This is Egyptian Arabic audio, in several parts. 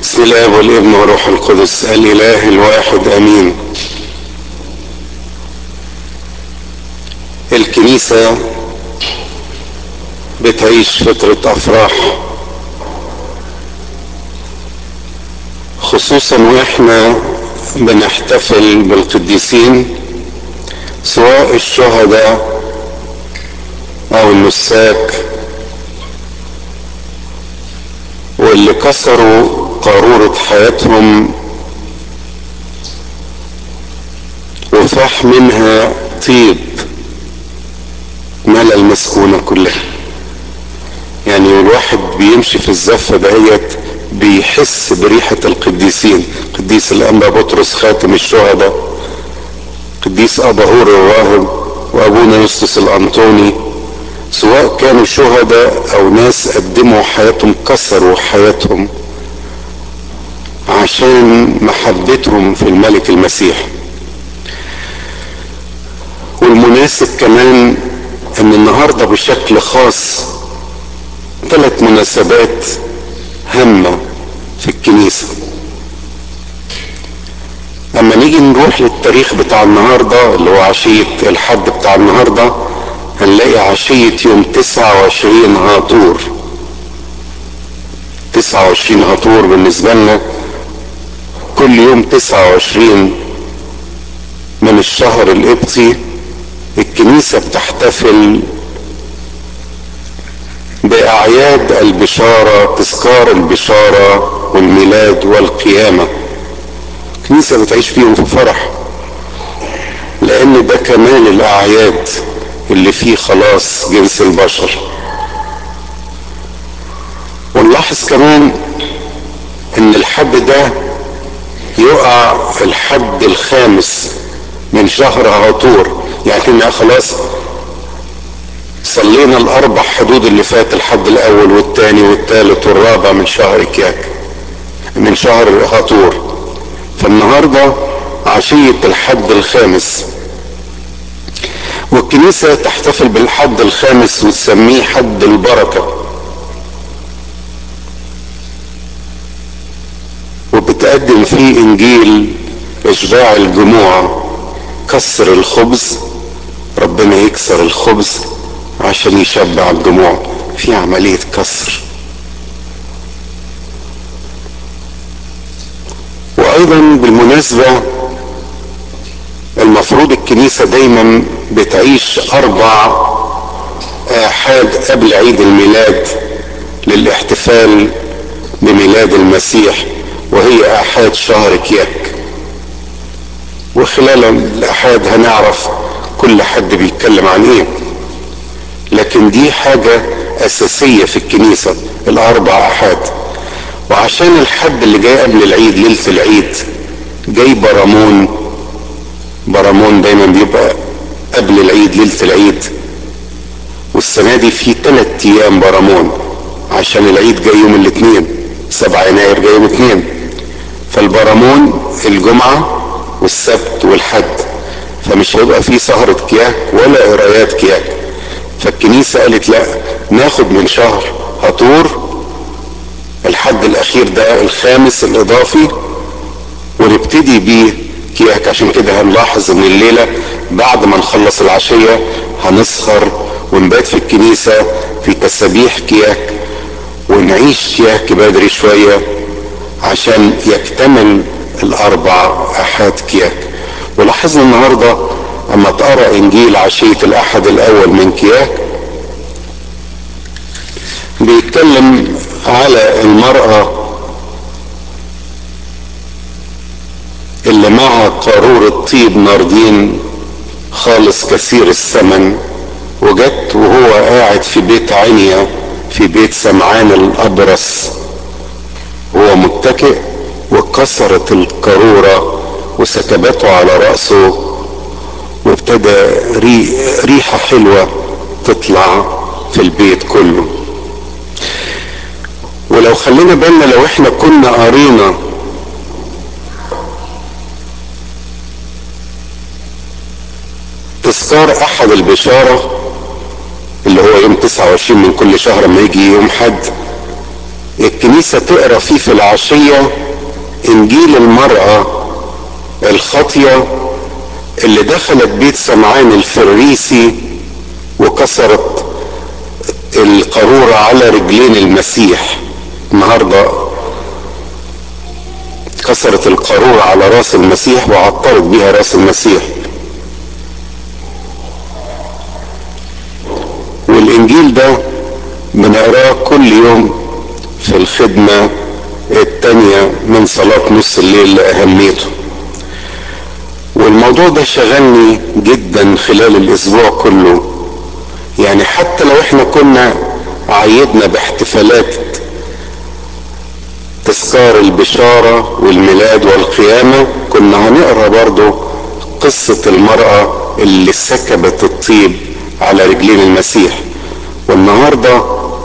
بسم الله والابن والروح القدس الاله الواحد امين الكنيسة بتعيش فترة افراح خصوصا واحنا بنحتفل بالقديسين سواء الشهداء او النساك واللي كسروا قارورة حياتهم وفاح منها طيب ملا المسكونة كلها يعني الواحد بيمشي في الزفة دهيت بيحس بريحة القديسين قديس الأنبا بطرس خاتم الشهداء قديس أبا هور الراهب وأبونا يسطس الأنطوني سواء كانوا شهداء أو ناس قدموا حياتهم كسروا حياتهم عشان محبتهم في الملك المسيح والمناسب كمان ان النهارده بشكل خاص ثلاث مناسبات هامة في الكنيسة اما نيجي نروح للتاريخ بتاع النهاردة اللي هو عشية الحد بتاع النهاردة هنلاقي عشية يوم تسعة وعشرين هاطور تسعة وعشرين هاطور بالنسبة لنا كل يوم تسعة وعشرين من الشهر القبطي الكنيسة بتحتفل بأعياد البشارة تذكار البشارة والميلاد والقيامة الكنيسة بتعيش فيهم في فرح لأن ده كمال الأعياد اللي فيه خلاص جنس البشر ونلاحظ كمان ان الحد ده يقع في الحد الخامس من شهر هاطور يعني احنا خلاص صلينا الاربع حدود اللي فات الحد الاول والثاني والثالث والرابع من شهر كياك من شهر هاطور فالنهارده عشية الحد الخامس والكنيسة تحتفل بالحد الخامس وتسميه حد البركة وبتقدم فيه انجيل اشباع الجموع كسر الخبز ربنا يكسر الخبز عشان يشبع الجموع في عملية كسر وايضا بالمناسبة المفروض الكنيسة دايما بتعيش اربع احاد قبل عيد الميلاد للاحتفال بميلاد المسيح وهي احاد شهر كياك وخلال الاحاد هنعرف كل حد بيتكلم عن ايه لكن دي حاجة اساسية في الكنيسة الاربع احاد وعشان الحد اللي جاي قبل العيد ليلة العيد جاي برامون برامون دايما بيبقى قبل العيد ليلة العيد والسنة دي في ثلاث ايام برامون عشان العيد جاي يوم الاثنين سبعة يناير جاي يوم الاثنين فالبرامون الجمعة والسبت والحد فمش هيبقى في سهرة كياك ولا قرايات كياك فالكنيسة قالت لا ناخد من شهر هطور الحد الاخير ده الخامس الاضافي ونبتدي بيه كياك عشان كده هنلاحظ ان الليلة بعد ما نخلص العشية هنسهر ونبات في الكنيسة في تسابيح كياك ونعيش كياك بدري شوية عشان يكتمل الاربع احاد كياك ولاحظنا النهاردة اما تقرا انجيل عشية الاحد الاول من كياك بيتكلم على المرأة اللي معها قارورة طيب ناردين خالص كثير الثمن وجت وهو قاعد في بيت عنيا في بيت سمعان الابرص هو متكئ وكسرت القارورة وسكبته على رأسه وابتدى ري ريحة حلوة تطلع في البيت كله ولو خلينا بالنا لو احنا كنا قرينا تذكار احد البشارة اللي هو يوم 29 من كل شهر لما يجي يوم حد الكنيسة تقرا فيه في العشية انجيل المرأة الخاطية اللي دخلت بيت سمعان الفريسي وكسرت القارورة على رجلين المسيح النهاردة كسرت القارورة على راس المسيح وعطرت بها راس المسيح والانجيل ده بنقراه كل يوم في الخدمة التانية من صلاة نص الليل لأهميته والموضوع ده شغلني جدا خلال الأسبوع كله يعني حتى لو احنا كنا عيدنا باحتفالات تذكار البشارة والميلاد والقيامة كنا هنقرا برضو قصة المرأة اللي سكبت الطيب على رجلين المسيح والنهارده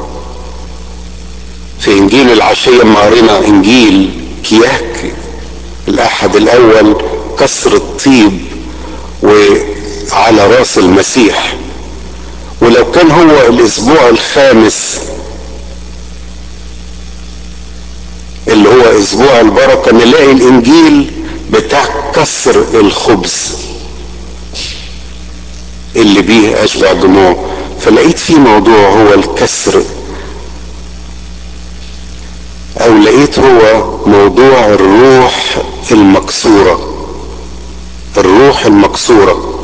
في انجيل العشيه لما قرينا انجيل كياك الاحد الاول كسر الطيب وعلى راس المسيح ولو كان هو الاسبوع الخامس اللي هو اسبوع البركه نلاقي الانجيل بتاع كسر الخبز اللي بيه اشبع دموع فلقيت في موضوع هو الكسر او لقيت هو موضوع الروح المكسورة الروح المكسورة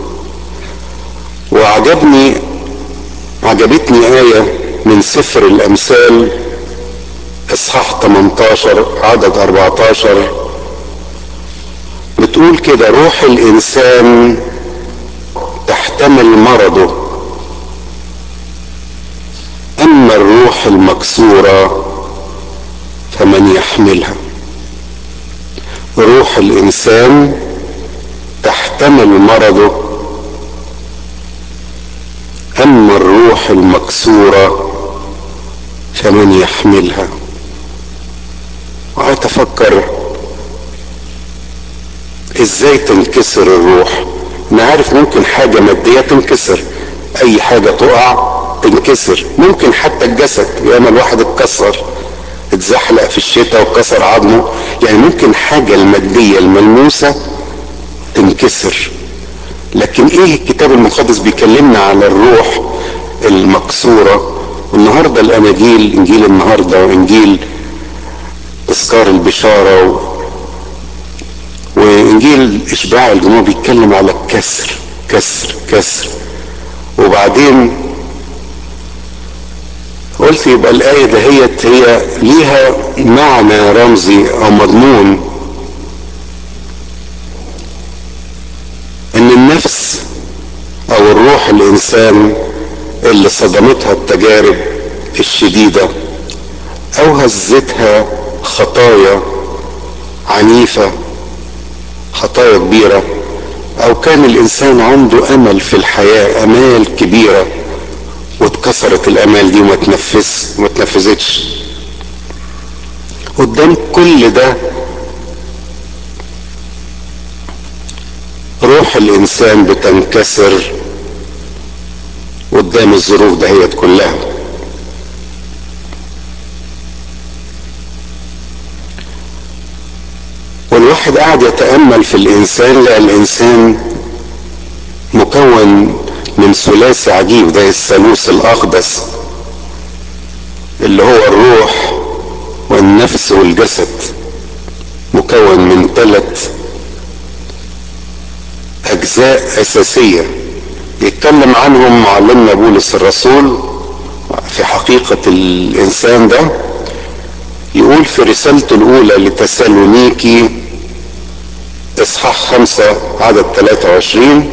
وعجبني عجبتني آية من سفر الأمثال إصحاح 18 عدد 14 بتقول كده روح الإنسان تحتمل مرضه أما الروح المكسورة فمن يحملها روح الانسان تحتمل مرضه اما الروح المكسوره فمن يحملها وقعدت افكر ازاي تنكسر الروح انا عارف ممكن حاجه ماديه تنكسر اي حاجه تقع تنكسر ممكن حتى الجسد ياما الواحد اتكسر اتزحلق في الشتاء وكسر عظمه يعني ممكن حاجة المادية الملموسة تنكسر لكن ايه الكتاب المقدس بيكلمنا على الروح المكسورة والنهاردة الاناجيل انجيل النهاردة وانجيل تذكار البشارة و... وانجيل اشباع الجموع بيتكلم على الكسر كسر كسر وبعدين قلت يبقى الآية دهيت هي ليها معنى رمزي أو مضمون إن النفس أو الروح الإنسان اللي صدمتها التجارب الشديدة أو هزتها خطايا عنيفة خطايا كبيرة أو كان الإنسان عنده أمل في الحياة أمال كبيرة واتكسرت الامال دي وما تنفذ وما تنفذتش قدام كل ده روح الانسان بتنكسر قدام الظروف دهيت كلها والواحد قاعد يتامل في الانسان لان الانسان مكون من ثلاثي عجيب ده الثالوث الاقدس اللي هو الروح والنفس والجسد مكون من ثلاث اجزاء اساسيه يتكلم عنهم معلمنا بولس الرسول في حقيقه الانسان ده يقول في رسالته الاولى لتسالونيكي اصحاح خمسة عدد 23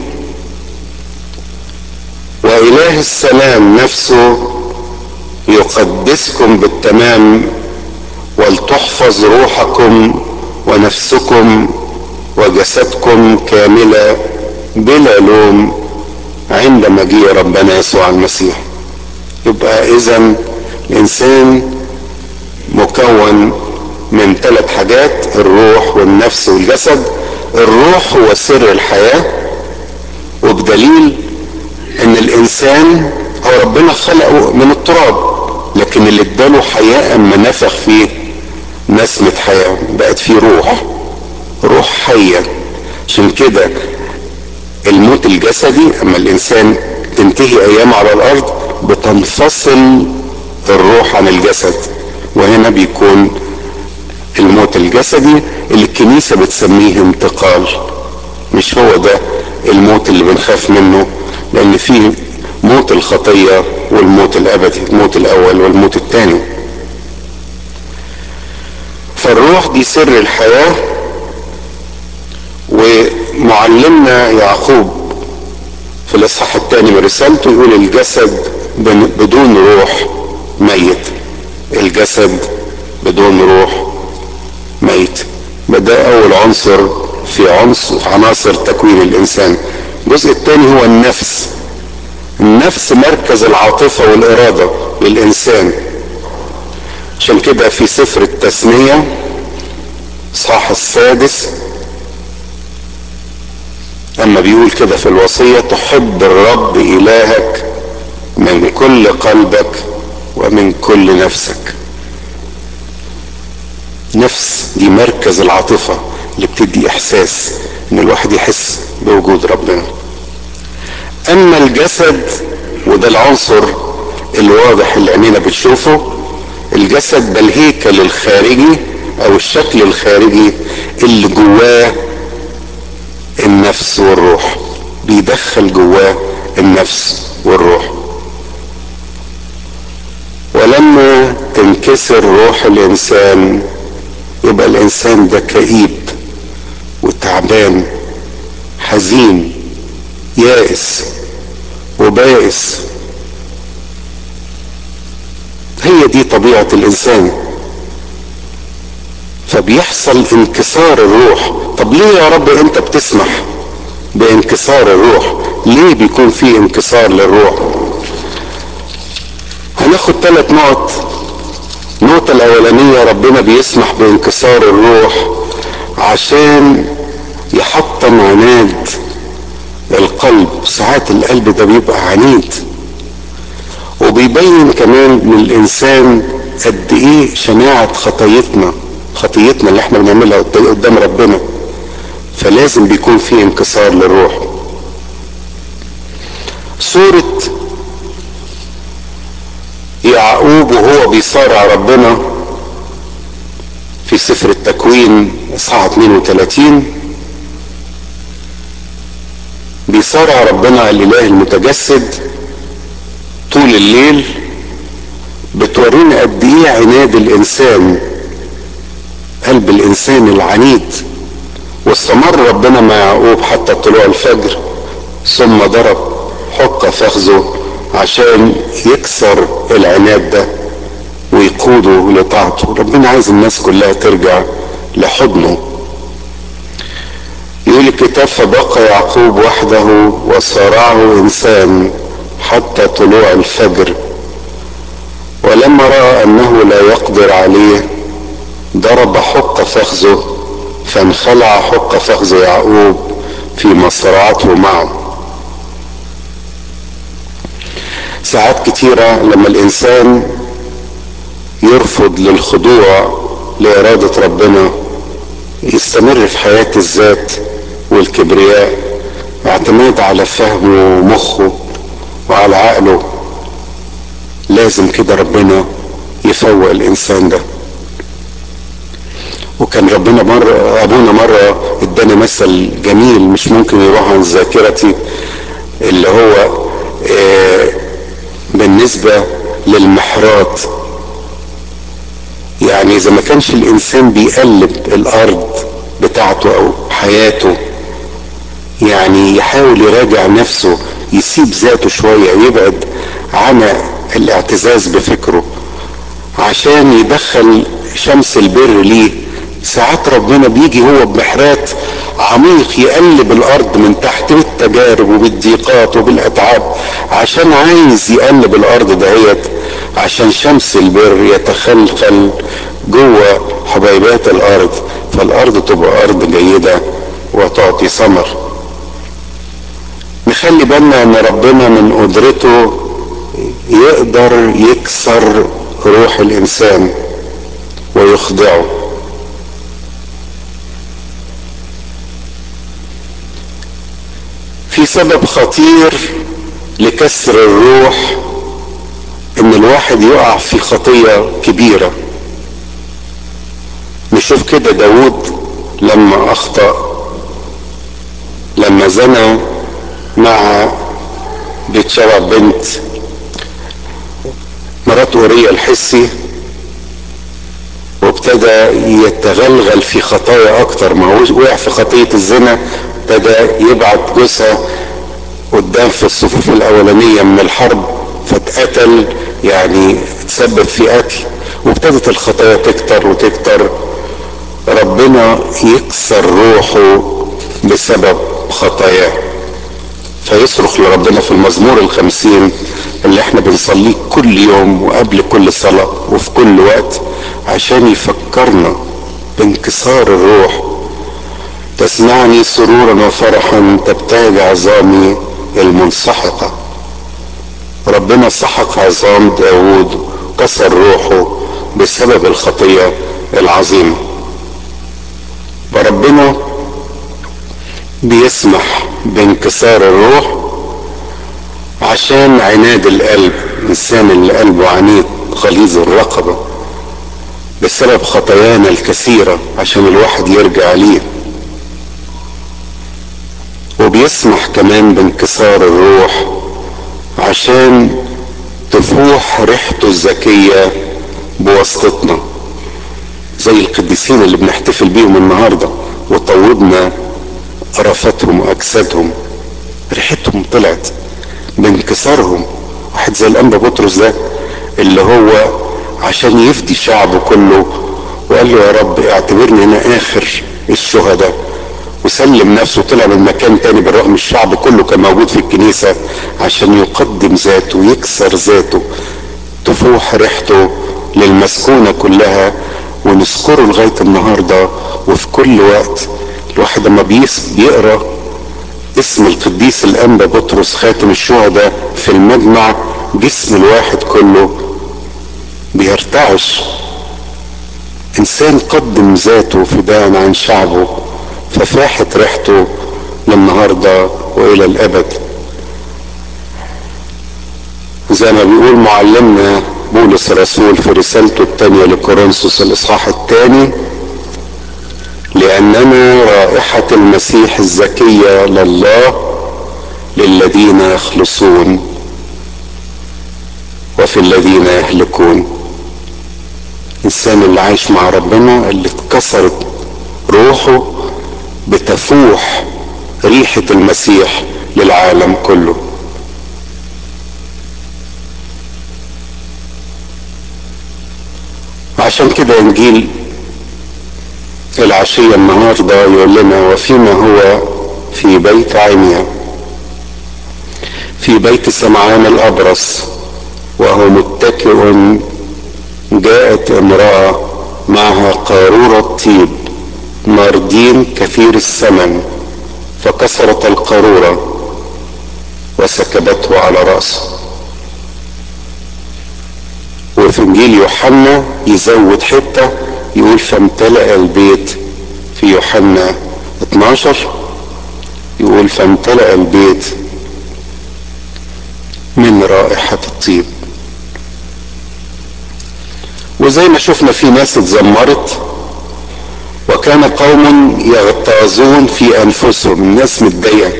وإله السلام نفسه يقدسكم بالتمام ولتحفظ روحكم ونفسكم وجسدكم كاملة بلا لوم عند مجيء ربنا يسوع المسيح يبقى إذا الإنسان مكون من ثلاث حاجات الروح والنفس والجسد الروح هو سر الحياة وبدليل ان الانسان هو ربنا خلقه من التراب لكن اللي اداله حياة اما نفخ فيه نسمة حياة بقت فيه روح روح حية عشان كده الموت الجسدي اما الانسان تنتهي ايام على الارض بتنفصل الروح عن الجسد وهنا بيكون الموت الجسدي اللي الكنيسة بتسميه انتقال مش هو ده الموت اللي بنخاف منه لان فيه موت الخطية والموت الابدي الموت الاول والموت الثاني فالروح دي سر الحياة ومعلمنا يعقوب في الاصحاح الثاني من رسالته يقول الجسد بدون روح ميت الجسد بدون روح ميت ده اول عنصر في عنصر في عناصر تكوين الانسان الجزء الثاني هو النفس النفس مركز العاطفة والارادة للانسان عشان كده في سفر التثنية اصحاح السادس اما بيقول كده في الوصية تحب الرب الهك من كل قلبك ومن كل نفسك نفس دي مركز العاطفة اللي بتدي احساس ان الواحد يحس بوجود ربنا اما الجسد وده العنصر الواضح اللي عينينا بتشوفه الجسد ده الهيكل الخارجي او الشكل الخارجي اللي جواه النفس والروح بيدخل جواه النفس والروح ولما تنكسر روح الانسان يبقى الانسان ده كئيب وتعبان حزين يائس وبائس هي دي طبيعة الانسان فبيحصل انكسار الروح طب ليه يا رب انت بتسمح بانكسار الروح ليه بيكون في انكسار للروح هناخد ثلاث نقط النقطة الأولانية ربنا بيسمح بانكسار الروح عشان يحطم عناد القلب ساعات القلب ده بيبقى عنيد وبيبين كمان من الإنسان قد إيه شناعة خطيتنا خطيتنا اللي احنا بنعملها قدام ربنا فلازم بيكون في انكسار للروح سورة يعقوب وهو بيصارع ربنا في سفر التكوين اصحاح 32 بيصارع ربنا الاله المتجسد طول الليل بتورينا قد ايه عناد الانسان قلب الانسان العنيد واستمر ربنا مع يعقوب حتى طلوع الفجر ثم ضرب حق فخذه عشان يكسر العناد ده ويقوده لطاعته ربنا عايز الناس كلها ترجع لحضنه يقول الكتاب فبقى يعقوب وحده وصارعه انسان حتى طلوع الفجر ولما راى انه لا يقدر عليه ضرب حق فخذه فانخلع حق فخذ يعقوب في مصرعته معه ساعات كتيرة لما الإنسان يرفض للخضوع لإرادة ربنا يستمر في حياة الذات والكبرياء اعتماد على فهمه ومخه وعلى عقله لازم كده ربنا يفوق الإنسان ده وكان ربنا مرة أبونا مرة ادانا مثل جميل مش ممكن يروح عن ذاكرتي اللي هو آه بالنسبة للمحرات يعني اذا ما كانش الانسان بيقلب الارض بتاعته او حياته يعني يحاول يراجع نفسه يسيب ذاته شوية يبعد عن الاعتزاز بفكره عشان يدخل شمس البر ليه ساعات ربنا بيجي هو بمحرات عميق يقلب الارض من تحت بالتجارب وبالضيقات وبالاتعاب عشان عايز يقلب الارض دهيت عشان شمس البر يتخلخل جوه حبيبات الارض فالارض تبقى ارض جيده وتعطي ثمر نخلي بالنا ان ربنا من قدرته يقدر يكسر روح الانسان ويخضعه في سبب خطير لكسر الروح ان الواحد يقع في خطية كبيرة نشوف كده داود لما اخطأ لما زنى مع بتشبع بنت مرات اوريا الحسي وابتدى يتغلغل في خطايا اكتر ما هو وقع في خطية الزنا ابتدى يبعت جوزها قدام في الصفوف الاولانية من الحرب فاتقتل يعني تسبب في قتل وابتدت الخطايا تكتر وتكتر ربنا يكسر روحه بسبب خطاياه فيصرخ لربنا في المزمور الخمسين اللي احنا بنصليه كل يوم وقبل كل صلاة وفي كل وقت عشان يفكرنا بانكسار الروح تسمعني سرورا وفرحا تبتهج عظامي المنسحقة ربنا سحق عظام داود كسر روحه بسبب الخطية العظيمة فربنا بيسمح بانكسار الروح عشان عناد القلب الانسان اللي قلبه عنيد غليظ الرقبة بسبب خطايانا الكثيرة عشان الواحد يرجع ليه وبيسمح كمان بانكسار الروح عشان تفوح ريحته الذكية بواسطتنا زي القديسين اللي بنحتفل بيهم النهاردة وطوبنا قرفتهم واجسادهم ريحتهم طلعت بانكسارهم واحد زي الانبا بطرس ده اللي هو عشان يفدي شعبه كله وقال له يا رب اعتبرني انا اخر الشهداء وسلم نفسه طلع من مكان تاني بالرغم الشعب كله كان موجود في الكنيسة عشان يقدم ذاته ويكسر ذاته تفوح ريحته للمسكونة كلها ونذكره لغاية النهاردة وفي كل وقت الواحد لما بيقرا اسم القديس الانبا بطرس خاتم الشهداء في المجمع جسم الواحد كله بيرتعش انسان قدم ذاته فداء عن شعبه ففاحت ريحته للنهارده والى الابد زي ما بيقول معلمنا بولس الرسول في رسالته الثانيه لكورنثوس الاصحاح الثاني لأننا رائحة المسيح الزكية لله للذين يخلصون وفي الذين يهلكون الإنسان اللي عايش مع ربنا اللي اتكسرت روحه بتفوح ريحة المسيح للعالم كله عشان كده انجيل العشية النهاردة يقول لنا وفيما هو في بيت عمية في بيت سمعان الأبرص وهو متكئ جاءت امرأة معها قارورة طيب ناردين كثير الثمن فكسرت القارورة وسكبته على رأسه وفي انجيل يوحنا يزود حته يقول فامتلأ البيت في يوحنا 12 يقول فامتلأ البيت من رائحة الطيب وزي ما شفنا في ناس اتذمرت وكان قوم يغتاظون في انفسهم الناس متضايقه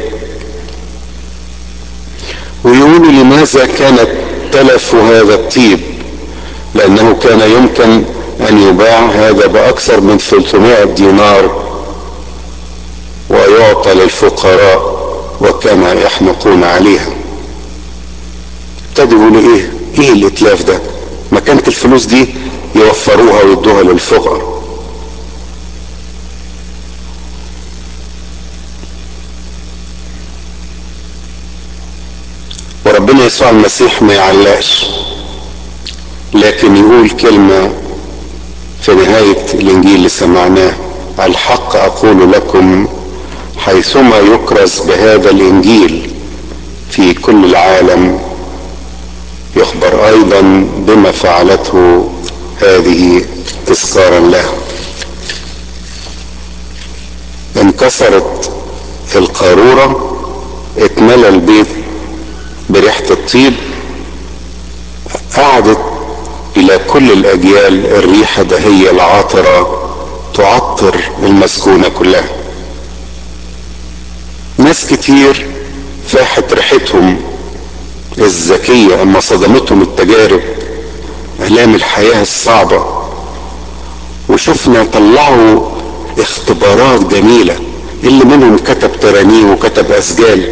ويقولوا لماذا كانت تلف هذا الطيب لانه كان يمكن ان يباع هذا باكثر من 300 دينار ويعطى للفقراء وكما يحمقون عليها ابتدوا يقولوا ايه ايه الاتلاف ده ما كانت الفلوس دي يوفروها ويدوها للفقراء وربنا يسوع المسيح ما يعلقش لكن يقول كلمة في نهاية الإنجيل اللي سمعناه الحق أقول لكم حيثما يكرز بهذا الإنجيل في كل العالم يخبر ايضا بما فعلته هذه تذكارا له انكسرت القارورة اتملى البيت بريحة الطيب قعدت الى كل الاجيال الريحة دهية العاطرة تعطر المسكونة كلها ناس كتير فاحت ريحتهم الذكية اما صدمتهم التجارب الام الحياة الصعبة وشفنا طلعوا اختبارات جميلة اللي منهم كتب ترانيم وكتب اسجال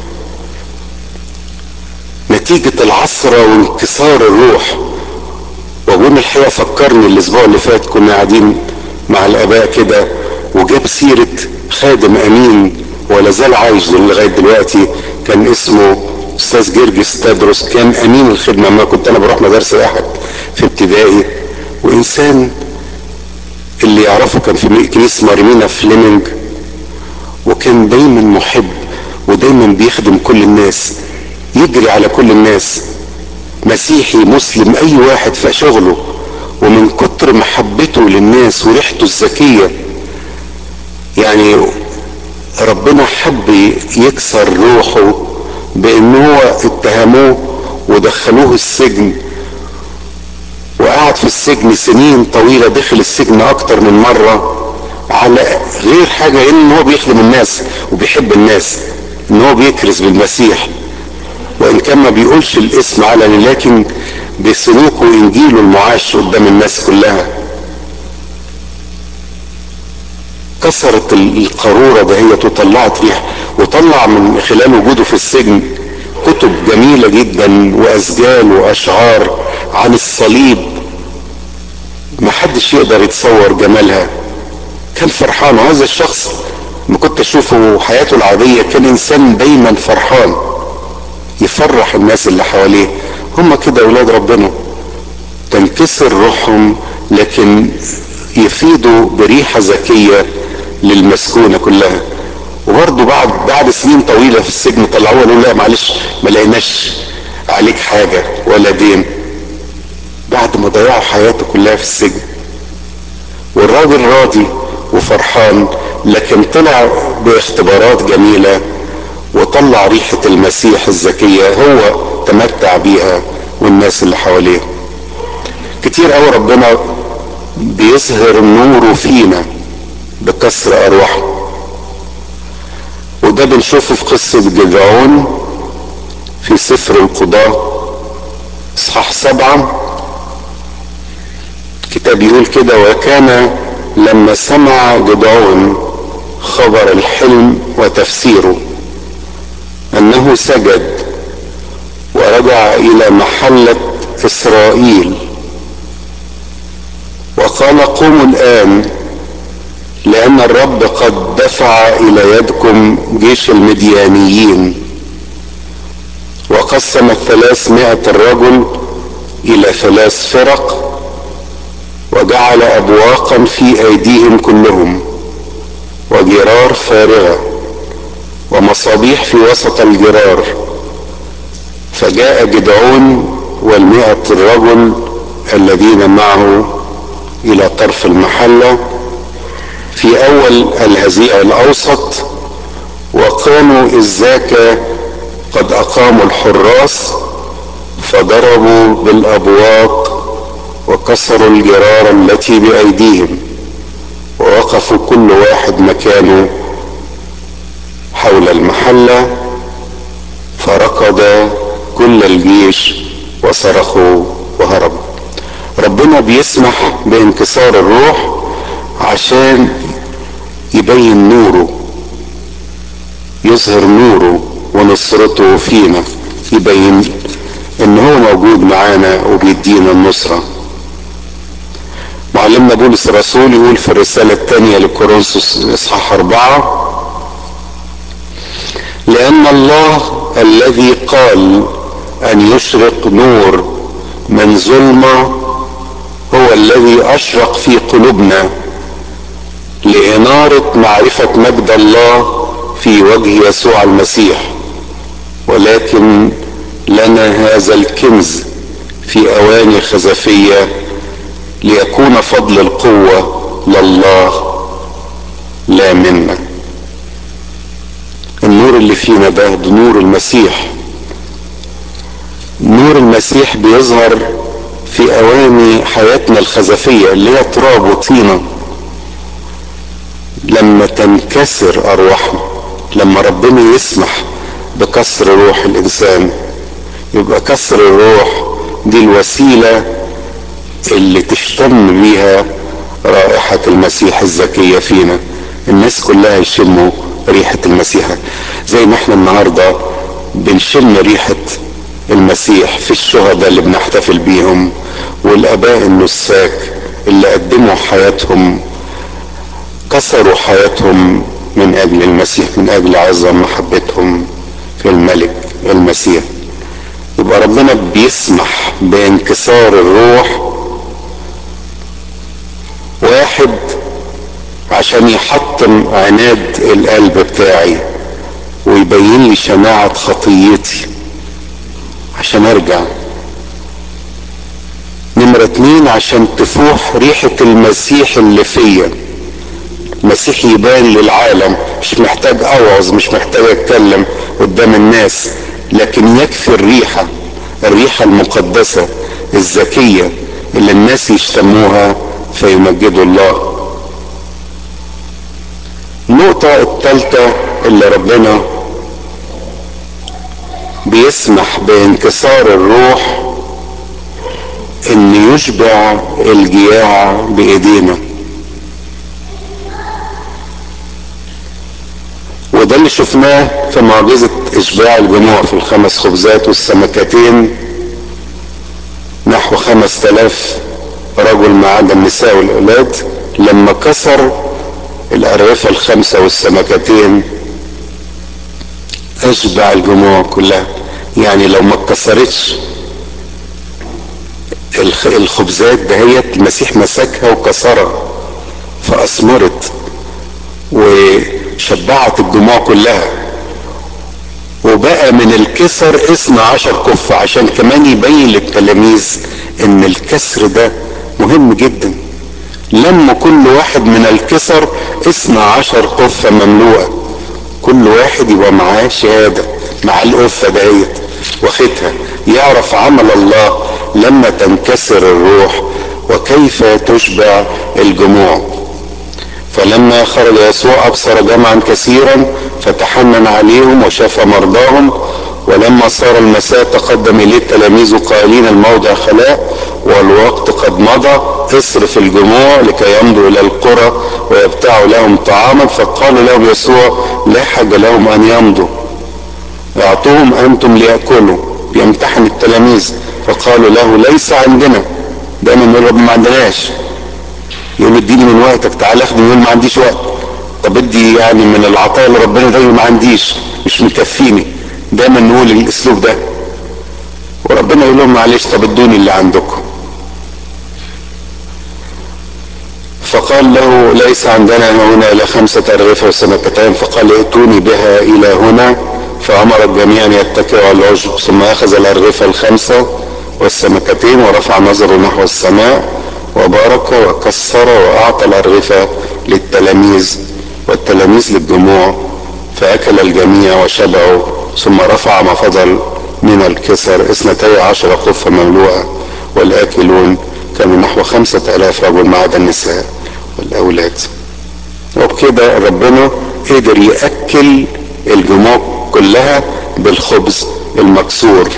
نتيجة العصرة وانكسار الروح وابونا الحقيقة فكرني الاسبوع اللي فات كنا قاعدين مع الاباء كده وجاب سيرة خادم امين ولا زال عايش لغاية دلوقتي كان اسمه استاذ جرجس تدرس كان امين الخدمة ما كنت انا بروح مدارس احد في ابتدائي وانسان اللي يعرفه كان في كنيسة ماريمينا فليمنج وكان دايما محب ودايما بيخدم كل الناس يجري على كل الناس مسيحي مسلم اي واحد في شغله ومن كتر محبته للناس وريحته الذكية يعني ربنا حب يكسر روحه بان هو اتهموه ودخلوه السجن وقعد في السجن سنين طويلة دخل السجن اكتر من مرة على غير حاجة ان هو بيخدم الناس وبيحب الناس ان هو بيكرز بالمسيح وان كان ما بيقولش الاسم علني لكن بسلوكه انجيله المعاش قدام الناس كلها كسرت القارورة دهيت وطلعت ريح وطلع من خلال وجوده في السجن كتب جميلة جدا وأسجال وأشعار عن الصليب ما حدش يقدر يتصور جمالها كان فرحان وهذا الشخص ما كنت اشوفه حياته العادية كان انسان دايما فرحان يفرح الناس اللي حواليه هم كده اولاد ربنا تنكسر روحهم لكن يفيدوا بريحة ذكية للمسكونة كلها وبرضه بعد بعد سنين طويلة في السجن طلعوه قالوا لا معلش ما لقيناش عليك حاجة ولا دين بعد ما ضيعوا حياته كلها في السجن والراجل راضي وفرحان لكن طلع باختبارات جميلة وطلع ريحة المسيح الذكية هو تمتع بيها والناس اللي حواليه كتير قوي ربنا بيظهر نوره فينا بكسر ارواحنا وده بنشوفه في قصة جدعون في سفر القضاء اصحاح سبعة كتاب يقول كده وكان لما سمع جدعون خبر الحلم وتفسيره انه سجد ورجع الى محلة اسرائيل وقال قوموا الان لان الرب قد دفع الى يدكم جيش المديانيين وقسم الثلاثمائة الرجل الى ثلاث فرق وجعل ابواقا في ايديهم كلهم وجرار فارغة ومصابيح في وسط الجرار فجاء جدعون والمئة الرجل الذين معه الى طرف المحلة في اول الهزيع الاوسط وكانوا اذ ذاك قد اقاموا الحراس فضربوا بالابواق وكسروا الجرار التي بايديهم ووقفوا كل واحد مكانه حول المحلة فركض كل الجيش وصرخوا وهربوا ربنا بيسمح بانكسار الروح عشان يبين نوره يظهر نوره ونصرته فينا يبين ان هو موجود معانا وبيدينا النصره معلمنا بولس الرسول يقول في الرسالة الثانية لكورنثوس إصحاح أربعة لأن الله الذي قال أن يشرق نور من ظلمة هو الذي أشرق في قلوبنا لإنارة معرفة مجد الله في وجه يسوع المسيح ولكن لنا هذا الكنز في اواني خزفيه ليكون فضل القوه لله لا منا النور اللي فينا ده نور المسيح نور المسيح بيظهر في اواني حياتنا الخزفيه اللي هي تراب وطينه لما تنكسر ارواحنا لما ربنا يسمح بكسر روح الانسان يبقى كسر الروح دي الوسيله اللي تشتم بيها رائحه المسيح الزكيه فينا الناس كلها يشموا ريحه المسيح زي ما احنا النهارده بنشم ريحه المسيح في الشهداء اللي بنحتفل بيهم والاباء النساك اللي قدموا حياتهم كسروا حياتهم من اجل المسيح من اجل عظم محبتهم في الملك المسيح يبقى ربنا بيسمح بانكسار الروح واحد عشان يحطم عناد القلب بتاعي ويبين لي شناعة خطيتي عشان ارجع نمرة اتنين عشان تفوح ريحة المسيح اللي فيا المسيح يبان للعالم مش محتاج اوعظ مش محتاج اتكلم قدام الناس لكن يكفي الريحة الريحة المقدسة الذكية اللي الناس يشتموها فيمجدوا الله النقطة الثالثة اللي ربنا بيسمح بانكسار الروح ان يشبع الجياع بايدينا وده اللي شفناه في معجزة اشباع الجموع في الخمس خبزات والسمكتين نحو خمس تلاف رجل ما عدا النساء والاولاد لما كسر الأرغفة الخمسة والسمكتين أشبع الجموع كلها يعني لو ما اتكسرتش الخبزات دهيت المسيح مسكها وكسرها فأثمرت وشبعت الجموع كلها وبقى من الكسر اثنى عشر كف عشان كمان يبين للتلاميذ ان الكسر ده مهم جدا لما كل واحد من الكسر اثنى عشر قفة مملوءة كل واحد يبقى معاه شهادة مع القفة دهيت واخدها يعرف عمل الله لما تنكسر الروح وكيف تشبع الجموع فلما خرج يسوع ابصر جمعا كثيرا فتحنن عليهم وشاف مرضاهم ولما صار المساء تقدم اليه التلاميذ قائلين الموضع خلاء والوقت قد مضى اصرف الجموع لكي يمضوا الى القرى ويبتاعوا لهم طعاما فقال لهم يسوع لا حاجه لهم ان يمضوا اعطوهم انتم لياكلوا بيمتحن التلاميذ فقالوا له ليس عندنا دايما يقول رب ما عندناش يقول اديني من وقتك تعالى اخدم يقول ما عنديش وقت طب ادي يعني من العطاء اللي ربنا ده ما عنديش مش مكفيني دايما نقول الاسلوب ده وربنا يقول لهم معلش طب ادوني اللي عندكم فقال له ليس عندنا هنا الا خمسة أرغفة وسمكتين فقال ائتوني بها إلى هنا فأمر الجميع أن يتكئوا على العشب ثم أخذ الأرغفة الخمسة والسمكتين ورفع نظره نحو السماء وبارك وكسر وأعطى الأرغفة للتلاميذ والتلاميذ للجموع فأكل الجميع وشبعوا ثم رفع ما فضل من الكسر اثنتي عشر قفة مملوءة والآكلون كانوا نحو خمسة آلاف رجل ما عدا النساء والأولاد وبكده ربنا قدر يأكل الجموع كلها بالخبز المكسور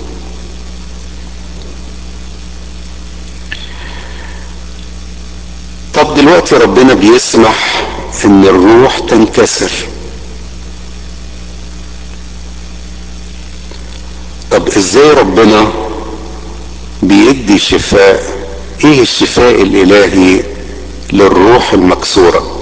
طب دلوقتي ربنا بيسمح ان الروح تنكسر طب ازاي ربنا بيدي شفاء ايه الشفاء الالهي للروح المكسوره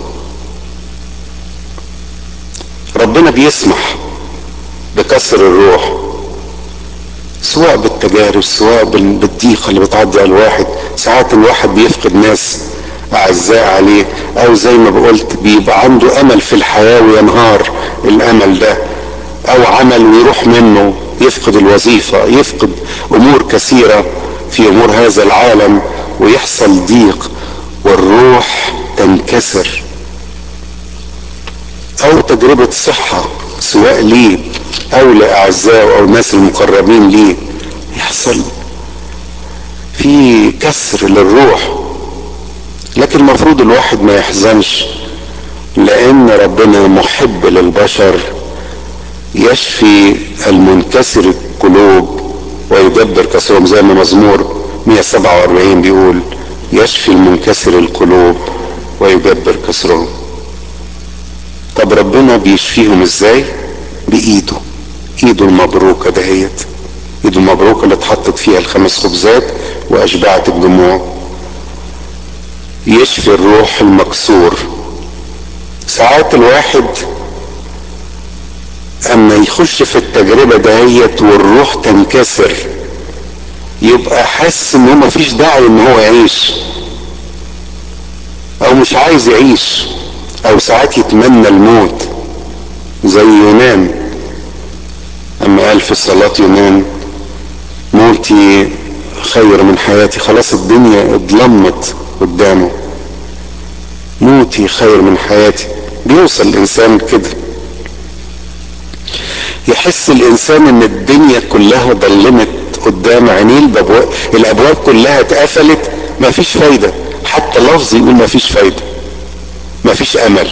ربنا بيسمح بكسر الروح سواء بالتجارب سواء بالضيقه اللي بتعدي على الواحد ساعات الواحد بيفقد ناس اعزاء عليه او زي ما بقولت بيبقى عنده امل في الحياه وينهار الامل ده او عمل ويروح منه يفقد الوظيفة يفقد امور كثيرة في امور هذا العالم ويحصل ضيق والروح تنكسر او تجربة صحة سواء ليه او لاعزائه او الناس المقربين ليه يحصل في كسر للروح لكن المفروض الواحد ما يحزنش لان ربنا محب للبشر يشفي المنكسر القلوب ويدبر كسرهم زي ما مزمور 147 بيقول يشفي المنكسر القلوب ويدبر كسرهم طب ربنا بيشفيهم ازاي بايده ايده المبروكه دهيت ايده المبروكه اللي اتحطت فيها الخمس خبزات واشبعت الجموع يشفي الروح المكسور ساعات الواحد اما يخش في التجربه دهيت والروح تنكسر يبقى حاسس ان هو مفيش داعي ان هو يعيش او مش عايز يعيش او ساعات يتمنى الموت زي يونان اما قال في صلاة يونان موتي خير من حياتي خلاص الدنيا اتلمت قدامه موتي خير من حياتي بيوصل الانسان كده يحس الانسان ان الدنيا كلها ضلمت قدام عينيه الابواب الابواب كلها اتقفلت مفيش فايده حتى لفظ يقول مفيش فايده مفيش امل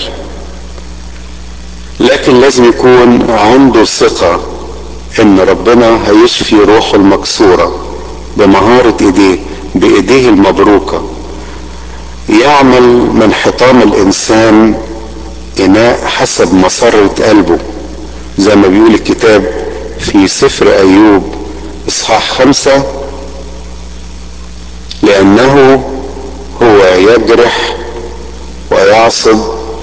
لكن لازم يكون عنده ثقه ان ربنا هيشفي روحه المكسوره بمهاره ايديه بايديه المبروكه يعمل من حطام الانسان اناء حسب مسره قلبه زي ما بيقول الكتاب في سفر ايوب اصحاح خمسة لانه هو يجرح ويعصب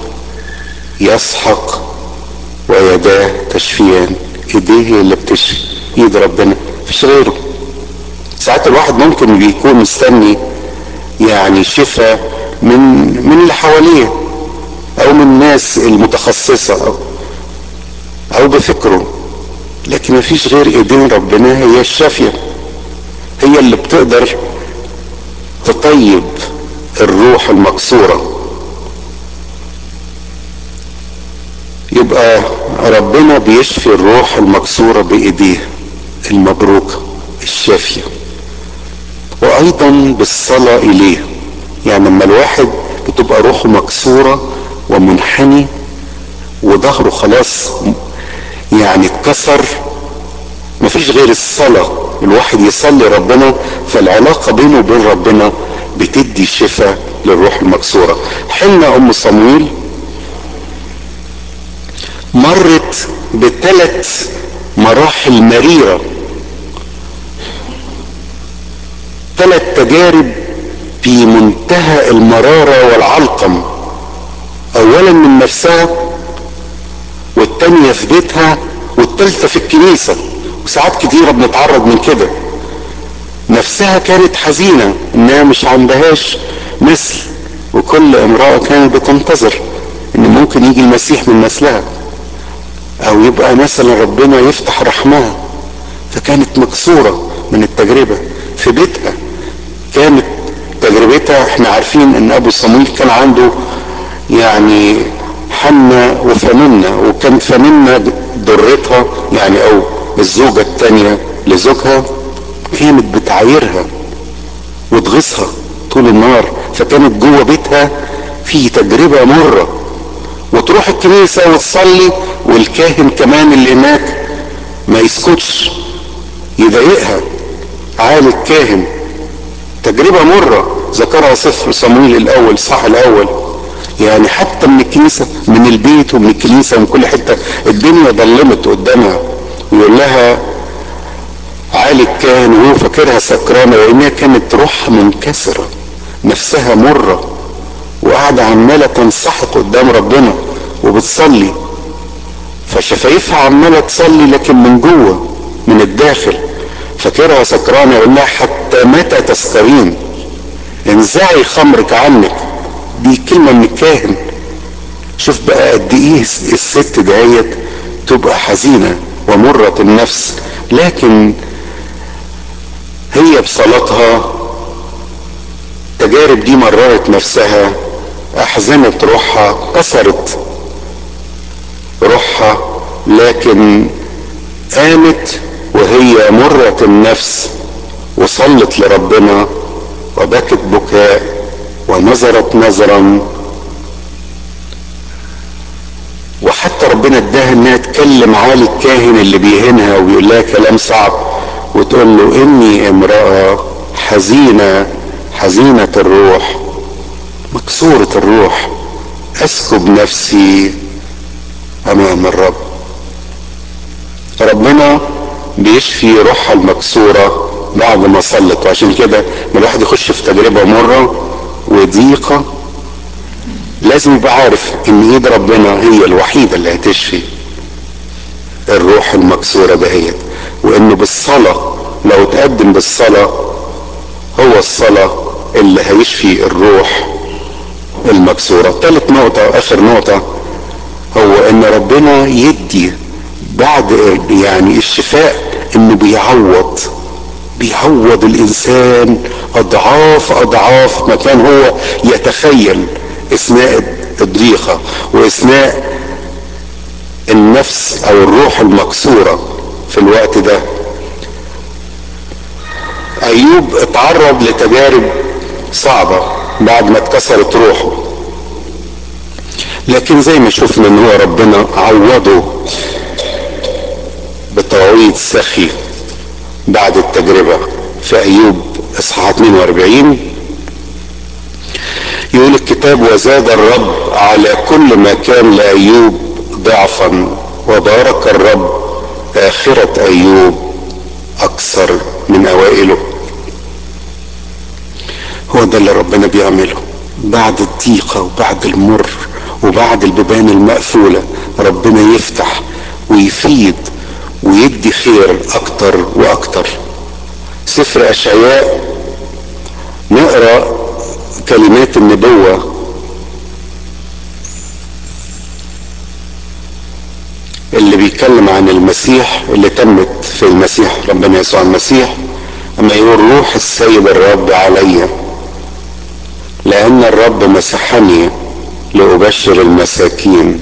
يسحق ويداه تشفيان ايديه اللي بتشفي ايد ربنا مفيش غيره ساعات الواحد ممكن بيكون مستني يعني شفاء من من اللي حواليه او من الناس المتخصصه او, أو بفكره لكن مفيش غير ايدين ربنا هي الشافيه هي اللي بتقدر تطيب الروح المكسوره يبقى ربنا بيشفي الروح المكسوره بايديه المبروكه الشافيه وايضا بالصلاه اليه يعني لما الواحد بتبقى روحه مكسوره ومنحني وظهره خلاص يعني اتكسر مفيش غير الصلاه الواحد يصلي ربنا فالعلاقه بينه وبين ربنا بتدي شفاء للروح المكسوره حنا ام صمويل مرت بثلاث مراحل مريره ثلاث تجارب في منتهى المرارة والعلقم اولا من نفسها والتانية في بيتها والتالتة في الكنيسة وساعات كتيرة بنتعرض من كده نفسها كانت حزينة انها مش عندهاش مثل وكل امرأة كانت بتنتظر ان ممكن يجي المسيح من نسلها او يبقى مثلا ربنا يفتح رحمها فكانت مكسورة من التجربة في بيتها كانت تجربتها احنا عارفين ان ابو صمويل كان عنده يعني حنة وفننة وكانت فننة ضرتها يعني او الزوجة التانية لزوجها كانت بتعايرها وتغيظها طول النهار فكانت جوه بيتها في تجربة مرة وتروح الكنيسة وتصلي والكاهن كمان اللي هناك ما يسكتش يضايقها عالي الكاهن تجربة مرة ذكرها سفر صمويل الاول صح الاول يعني حتى من الكنيسة من البيت ومن الكنيسة ومن كل حتة الدنيا ضلمت قدامها ويقول لها عالي الكاهن وهو فاكرها سكرانة لانها كانت روحها منكسرة نفسها مرة وقاعدة عمالة تنسحق قدام ربنا وبتصلي فشفايفها عمالة تصلي لكن من جوه من الداخل فاكرها سكرانة يقول لها حتى متى تسكرين انزعي خمرك عنك دي كلمة من الكاهن شوف بقى قد ايه الست دهيت تبقى حزينة ومرة النفس لكن هي بصلاتها التجارب دي مررت نفسها احزنت روحها كسرت روحها لكن قامت وهي مرة النفس وصلت لربنا وبكت بكاء ونظرت نظرا وحتى ربنا اداها انها تكلم عالي الكاهن اللي بيهنها وبيقول لها كلام صعب وتقول له اني امرأة حزينة حزينة الروح مكسورة الروح اسكب نفسي امام الرب ربنا بيشفي روحها المكسورة بعد ما صلت وعشان كده ما الواحد يخش في تجربة مرة وضيقة لازم يبقى عارف ان ايد ربنا هي الوحيدة اللي هتشفي الروح المكسورة دهيت وانه بالصلاة لو تقدم بالصلاة هو الصلاة اللي هيشفي الروح المكسورة ثالث نقطة واخر نقطة هو ان ربنا يدي بعد يعني الشفاء انه بيعوض بيعوض الانسان اضعاف اضعاف ما كان هو يتخيل اثناء الضيقه واثناء النفس او الروح المكسوره في الوقت ده ايوب اتعرض لتجارب صعبه بعد ما اتكسرت روحه لكن زي ما شفنا ان هو ربنا عوضه بتعويض سخي بعد التجربة في أيوب إصحاح 42 يقول الكتاب وزاد الرب على كل ما كان لأيوب ضعفا وبارك الرب آخرة أيوب أكثر من أوائله هو ده اللي ربنا بيعمله بعد الضيقة وبعد المر وبعد البيبان المقفولة ربنا يفتح ويفيد ويدي خير اكتر واكتر سفر اشعياء نقرا كلمات النبوه اللي بيتكلم عن المسيح اللي تمت في المسيح ربنا يسوع المسيح اما يقول روح السيد الرب علي لان الرب مسحني لابشر المساكين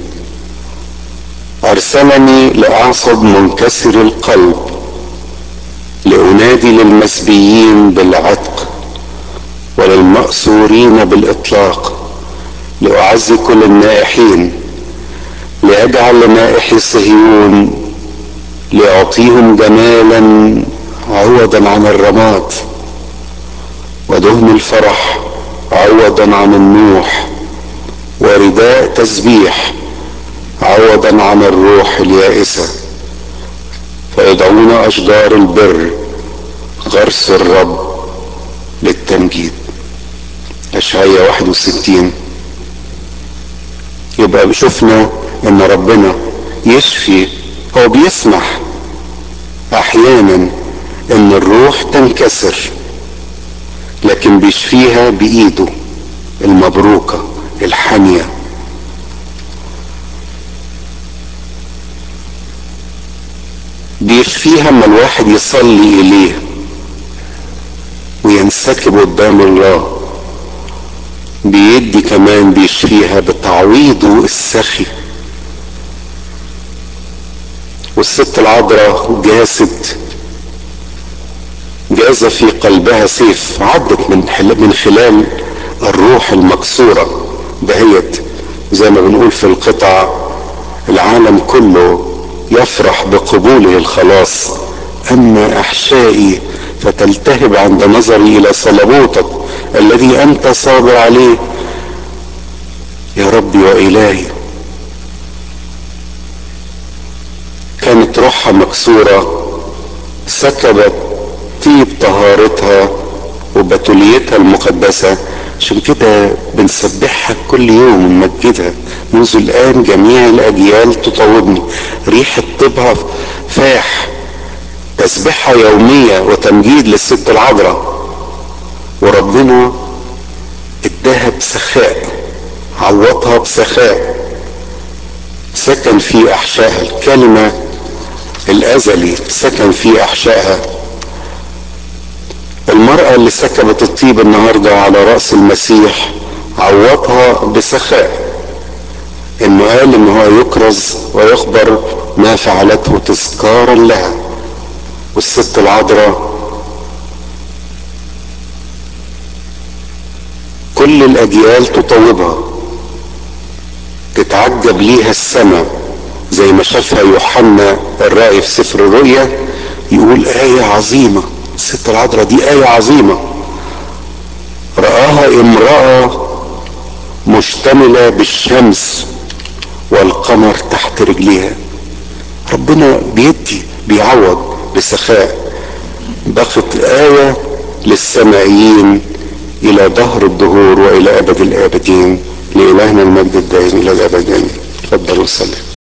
ارسلني لاعصب منكسر القلب لانادي للمسبيين بالعتق وللمأسورين بالاطلاق لاعزي كل النائحين لاجعل لنائحي صهيون لاعطيهم جمالا عوضا عن الرماد ودهن الفرح عوضا عن النوح ورداء تسبيح عوضا عن الروح اليائسة فيدعون أشجار البر غرس الرب للتمجيد أشعية 61 يبقى شفنا ان ربنا يشفي هو بيسمح احيانا ان الروح تنكسر لكن بيشفيها بايده المبروكه الحاميه بيشفيها اما الواحد يصلي اليه وينسكب قدام الله بيدي كمان بيشفيها بتعويضه السخي والست العذراء جاست جاز في قلبها سيف عدت من من خلال الروح المكسورة دهيت زي ما بنقول في القطع العالم كله يفرح بقبوله الخلاص اما احشائي فتلتهب عند نظري الى صلبوتك الذي انت صابر عليه يا ربي والهي كانت روحها مكسورة سكبت طيب طهارتها وبتوليتها المقدسة عشان كده بنسبحها كل يوم ونمجدها منذ الآن جميع الأجيال تطوبني ريحة طيبها فاح تسبحها يومية وتمجيد للست العذراء وربنا اداها بسخاء عوضها بسخاء سكن في احشائها الكلمة الازلي سكن في احشائها المرأة اللي سكبت الطيب النهاردة على رأس المسيح عوضها بسخاء انه قال ان هو يكرز ويخبر ما فعلته تذكارا لها والست العذراء كل الاجيال تطوبها تتعجب ليها السماء زي ما شافها يوحنا الرائي في سفر الرؤيا يقول آية عظيمة الست العذراء دي آية عظيمة رآها امرأة مشتملة بالشمس والقمر تحت رجليها ربنا بيدي بيعوض بسخاء بقت آية للسمائيين إلى دهر الدهور وإلى أبد الآبدين لإلهنا المجد الدائم إلى الأبد آمين تفضلوا صلي